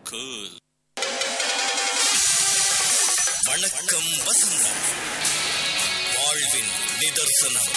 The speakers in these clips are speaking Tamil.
cool. வணக்கம் வசந்தம் வாழ்வின் நிதர்சனம்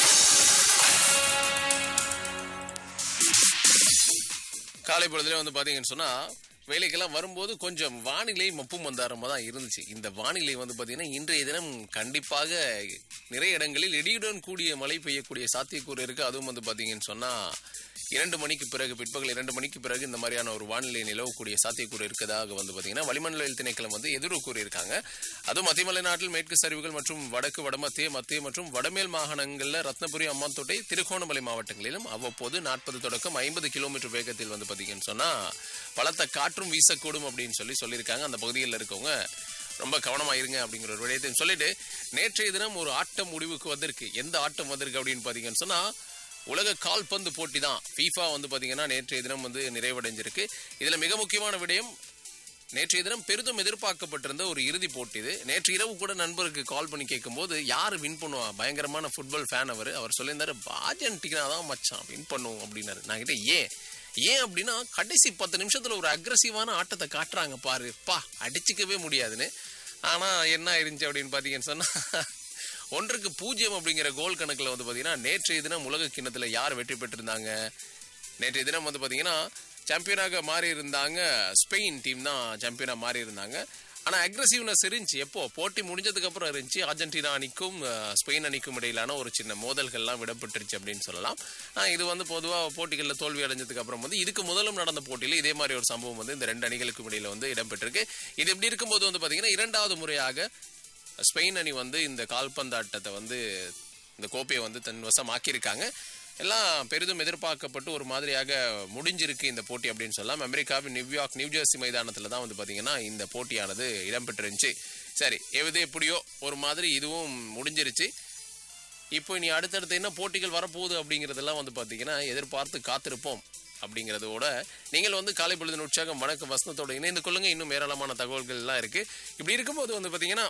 காலை பொழுதுல வந்து பாத்தீங்கன்னு சொன்னா வேலைக்கெல்லாம் வரும்போது கொஞ்சம் வானிலை மப்பு மந்தாரமா தான் இருந்துச்சு இந்த வானிலை வந்து பாத்தீங்கன்னா இன்றைய தினம் கண்டிப்பாக நிறைய இடங்களில் இடியுடன் கூடிய மழை பெய்யக்கூடிய சாத்தியக்கூறு இருக்கு அதுவும் வந்து பாத்தீங்கன்னு சொன்னா இரண்டு மணிக்கு பிறகு பிற்பகல் இரண்டு மணிக்கு பிறகு இந்த மாதிரியான ஒரு வானிலை நிலவக்கூடிய சாத்தியக்கூறு இருக்கதாக வந்து பாத்தீங்கன்னா வளிமண்டல திணைக்களம் வந்து எதிர்வு கூறியிருக்காங்க அதுவும் மத்திய மலைநாட்டில் மேற்கு சரிவுகள் மற்றும் வடக்கு வடமத்திய மத்திய மற்றும் வடமேல் மாகாணங்களில் ரத்னபுரி அம்மாந்தோட்டை திருகோணமலை மாவட்டங்களிலும் அவ்வப்போது நாற்பது தொடக்கம் ஐம்பது கிலோமீட்டர் வேகத்தில் வந்து பாத்தீங்கன்னு சொன்னா பலத்த காற்றும் வீசக்கூடும் அப்படின்னு சொல்லி சொல்லியிருக்காங்க அந்த பகுதியில் இருக்கவங்க ரொம்ப கவனமா இருங்க அப்படிங்கிற ஒரு விடயத்தையும் சொல்லிட்டு நேற்றைய தினம் ஒரு ஆட்டம் முடிவுக்கு வந்திருக்கு எந்த ஆட்டம் வந்திருக்கு அப்படின்னு பாத்தீங்கன்னு சொன்னா உலக கால்பந்து போட்டி தான் FIFA வந்து பாத்தீங்கன்னா நேற்றைய தினம் வந்து நிறைவடைஞ்சிருக்கு இதுல மிக முக்கியமான விடயம் நேற்றைய தினம் பெரிதும் எதிர்பார்க்கப்பட்டிருந்த ஒரு இறுதி போட்டி இது நேற்று இரவு கூட நண்பருக்கு கால் பண்ணி கேட்கும்போது யார் வின் பண்ணுவா பயங்கரமான ஃபுட்பால் ஃபேன் அவர் அவர் சொல்லியிருந்தாரு அர்ஜென்டினா தான் மச்சான் வின் பண்ணுவோம் அப்படின்னாரு நான் கிட்ட ஏன் ஏன் அப்படின்னா கடைசி பத்து நிமிஷத்துல ஒரு அக்ரஸிவான ஆட்டத்தை காட்டுறாங்க பாரு பா அடிச்சுக்கவே முடியாதுன்னு ஆனா என்ன ஆயிருந்துச்சு அப்படின்னு பாத்தீங்கன்னு சொன்னா ஒன்றுக்கு பூஜ்ஜியம் அப்படிங்கிற கோல் கணக்குல வந்து பாத்தீங்கன்னா நேற்றைய தினம் உலக கிண்ணத்துல யார் வெற்றி பெற்றிருந்தாங்க நேற்றைய தினம் வந்து பாத்தீங்கன்னா சாம்பியனாக மாறி இருந்தாங்க ஸ்பெயின் டீம் தான் சாம்பியனா மாறி இருந்தாங்க ஆனா அக்ரஸிவ்னஸ் இருந்துச்சு எப்போ போட்டி முடிஞ்சதுக்கு அப்புறம் இருந்துச்சு அர்ஜென்டினா அணிக்கும் அஹ், ஸ்பெயின் அணிக்கும் இடையிலான ஒரு சின்ன மோதல்கள்லாம் விடப்பட்டுருச்சு அப்படின்னு சொல்லலாம் ஆஹ், இது வந்து பொதுவாக போட்டிகளில் தோல்வி அடைஞ்சதுக்கு அப்புறம் வந்து இதுக்கு முதலும் நடந்த போட்டியில் இதே மாதிரி ஒரு சம்பவம் வந்து இந்த ரெண்டு அணிகளுக்கும் இடையில வந்து இடம்பெற்றிருக்கு இது எப்படி இருக்கும்போது வந்து பாத்தீங்கன்னா இரண்டாவது முறையாக ஸ்பெயின் அணி வந்து இந்த கால்பந்தாட்டத்தை வந்து இந்த கோப்பையை வந்து தன் வசமாக்கியிருக்காங்க எல்லாம் பெரிதும் எதிர்பார்க்கப்பட்டு ஒரு மாதிரியாக முடிஞ்சிருக்கு இந்த போட்டி அப்படின்னு சொல்லலாம் அமெரிக்காவின் நியூயார்க் நியூஜெர்சி மைதானத்தில் தான் வந்து பார்த்தீங்கன்னா இந்த போட்டியானது இடம்பெற்றிருந்துச்சு சரி எது எப்படியோ ஒரு மாதிரி இதுவும் முடிஞ்சிருச்சு இப்போ இனி அடுத்தடுத்து என்ன போட்டிகள் வரப்போகுது அப்படிங்கிறதெல்லாம் வந்து பார்த்தீங்கன்னா எதிர்பார்த்து காத்திருப்போம் அப்படிங்கிறதோட நீங்கள் வந்து காலை பொழுதின் உற்சாகம் வணக்கம் வசனத்தோட இணைந்து கொள்ளுங்க இன்னும் ஏராளமான தகவல்கள் எல்லாம் இருக்கு இப்படி இருக்கும்போது வந்து பார்த்தீங்கன்னா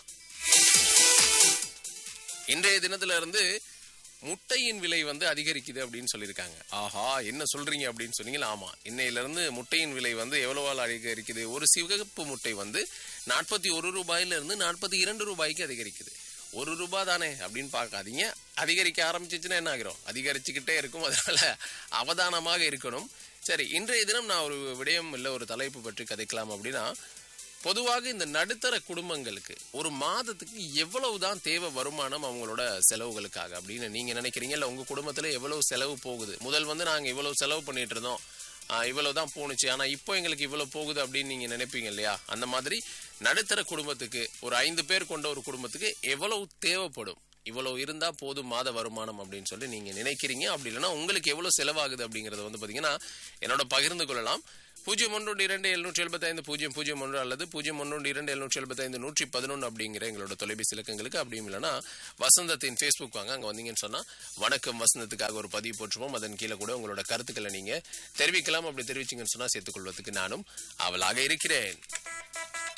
இன்றைய தினத்துல இருந்து முட்டையின் விலை வந்து அதிகரிக்குது அப்படின்னு சொல்லியிருக்காங்க ஆஹா என்ன சொல்றீங்க அப்படின்னு சொன்னீங்களா ஆமா இன்னையில இருந்து முட்டையின் விலை வந்து எவ்வளவால் அதிகரிக்குது ஒரு சிவப்பு முட்டை வந்து நாற்பத்தி ஒரு ரூபாயில இருந்து நாற்பத்தி இரண்டு ரூபாய்க்கு அதிகரிக்குது ஒரு ரூபாய் தானே அப்படின்னு பார்க்காதீங்க அதிகரிக்க ஆரம்பிச்சிச்சுன்னா என்ன ஆகிரும் அதிகரிச்சுக்கிட்டே இருக்கும் அதனால அவதானமாக இருக்கணும் சரி இன்றைய தினம் நான் ஒரு விடயம் இல்லை ஒரு தலைப்பு பற்றி கதைக்கலாம் அப்படின்னா பொதுவாக இந்த நடுத்தர குடும்பங்களுக்கு ஒரு மாதத்துக்கு எவ்வளவுதான் தேவை வருமானம் அவங்களோட செலவுகளுக்காக அப்படின்னு நீங்க நினைக்கிறீங்க இல்ல உங்க குடும்பத்துல எவ்வளவு செலவு போகுது முதல் வந்து நாங்க இவ்வளவு செலவு பண்ணிட்டு இருந்தோம் ஆஹ் இவ்வளவு தான் போணுச்சு ஆனா இப்போ எங்களுக்கு இவ்வளவு போகுது அப்படின்னு நீங்க நினைப்பீங்க இல்லையா அந்த மாதிரி நடுத்தர குடும்பத்துக்கு ஒரு ஐந்து பேர் கொண்ட ஒரு குடும்பத்துக்கு எவ்வளவு தேவைப்படும் இவ்வளவு இருந்தா போதும் மாத வருமானம் அப்படின்னு சொல்லி நீங்க நினைக்கிறீங்க அப்படி இல்லைன்னா உங்களுக்கு எவ்வளவு செலவாகுது அப்படிங்கறத வந்து பாத்தீங்கன்னா என்னோட பகிர்ந்து கொள்ளலாம் பூஜ்ஜியம் ஒன்று இரண்டு எழுநூற்றி எழுபத்தைந்து பூஜ்ஜியம் பூஜ்ஜியம் ஒன்று அல்லது பூஜ்ஜியம் ஒன்று இரண்டு எழுநூற்றி எழுபத்தைந்து நூற்றி பதினொன்று அப்படிங்கிற எங்களோட தொலைபேசி இலக்கங்களுக்கு அப்படியும் இல்லைன்னா வசந்தத்தின் ஃபேஸ்புக் வாங்க அங்கே வந்தீங்கன்னு சொன்னா வணக்கம் வசந்தத்துக்காக ஒரு பதிவு போட்டுருவோம் அதன் கீழே கூட உங்களோட கருத்துக்களை நீங்க தெரிவிக்கலாம் அப்படி தெரிவிச்சீங்கன்னு சொன்னா சேர்த்துக்கொள்வதற்கு நானும் அவளாக இருக்கிறேன்